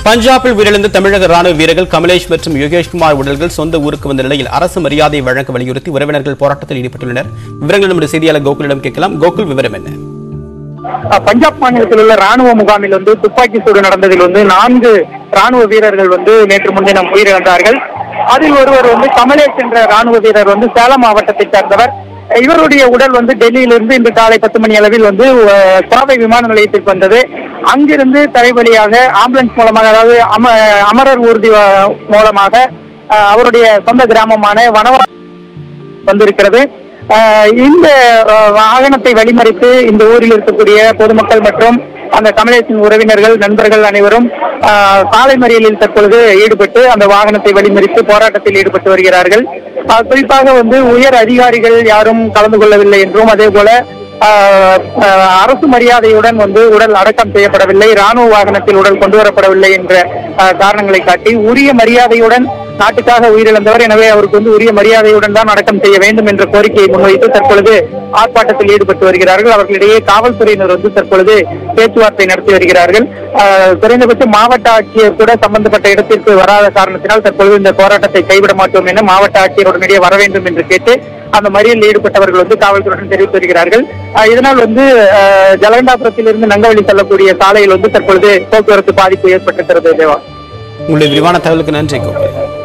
பஞ்சாபில் உயிரிழந்த தமிழக ராணுவ வீரர்கள் கமலேஷ் மற்றும் யோகேஷ்குமார் உடல்கள் சொந்த ஊருக்கு வந்த நிலையில் அரசு மரியாதை வழங்க வலியுறுத்தி உறவினர்கள் போராட்டத்தில் ஈடுபட்டுள்ளனர் விவரங்கள் நம்முடைய செய்தியாளர் கோகுலிடம் கேட்கலாம் கோகுல் விவரம் என்ன அஹ் பஞ்சாப் மாநிலத்தில் உள்ள ராணுவ முகாமில் வந்து துப்பாக்கி சூடு நடந்ததில் வந்து நான்கு ராணுவ வீரர்கள் வந்து நேற்று முன்தினம் உயிரிழந்தார்கள் அதில் ஒருவர் வந்து கமலேஷ் என்ற ராணுவ வீரர் வந்து சேலம் மாவட்டத்தைச் சேர்ந்தவர் இவருடைய உடல் வந்து டெல்லியிலிருந்து இன்று காலை பத்து மணி அளவில் வந்து அஹ், கோவை விமான நிலையத்திற்கு வந்தது அங்கிருந்து தரைவழியாக ஆம்புலன்ஸ் மூலமாக அதாவது அம அமரர் ஊர்தி அஹ், மூலமாக அஹ், அவருடைய சொந்த கிராமமான வனவா வந்திருக்கிறது ஆஹ் இந்த ஆஹ், வாகனத்தை வழிமறித்து இந்த ஊரில் இருக்கக்கூடிய பொதுமக்கள் மற்றும் அந்த கமலேஷின் உறவினர்கள் நண்பர்கள் அனைவரும் ஆஹ், சாலை மறியலில் தற்பொழுது ஈடுபட்டு அந்த வாகனத்தை வழிமறித்து போராட்டத்தில் ஈடுபட்டு வருகிறார்கள் ஆஹ், குறிப்பாக வந்து உயர் அதிகாரிகள் யாரும் கலந்து கொள்ளவில்லை என்றும் அதே போல ஆஹ், ஆஹ், அரசு மரியாதையுடன் வந்து உடல் அடக்கம் செய்யப்படவில்லை ராணுவ வாகனத்தில் உடல் கொண்டு வரப்படவில்லை என்ற ஆஹ், காரணங்களை காட்டி உரிய மரியாதையுடன் நாட்டுக்காக உயிரிழந்தவர் எனவே அவருக்கு வந்து உரிய மரியாதையுடன் தான் அடக்கம் செய்ய வேண்டும் என்ற கோரிக்கையை முன்வைத்து தற்பொழுது ஆர்ப்பாட்டத்தில் ஈடுபட்டு வருகிறார்கள் அவர்களிடையே காவல்துறையினர் வந்து தற்பொழுது பேச்சுவார்த்தை நடத்தி வருகிறார்கள் ஆஹ், குறைந்தபட்சம் மாவட்ட ஆட்சியர் கூட சம்பந்தப்பட்ட இடத்திற்கு வராத காரணத்தினால் தற்பொழுது இந்த போராட்டத்தை கைவிட மாட்டோம் என மாவட்ட ஆட்சியர் உடனடியே வர வேண்டும் என்று கேட்டு அந்த மறியலில் ஈடுபட்டவர்கள் வந்து காவல்துறையுடன் தெரிவித்து வருகிறார்கள் ஆஹ், இதனால் வந்து ஆஹ், ஜலகண்டாபுரத்திலிருந்து நங்கவழி செல்லக்கூடிய சாலையில் வந்து தற்பொழுது போக்குவரத்து பாதிப்பு ஏற்பட்டிருக்கிறது தேவா உங்களுடைய விரிவான தகவலுக்கு நன்றி கோகுல்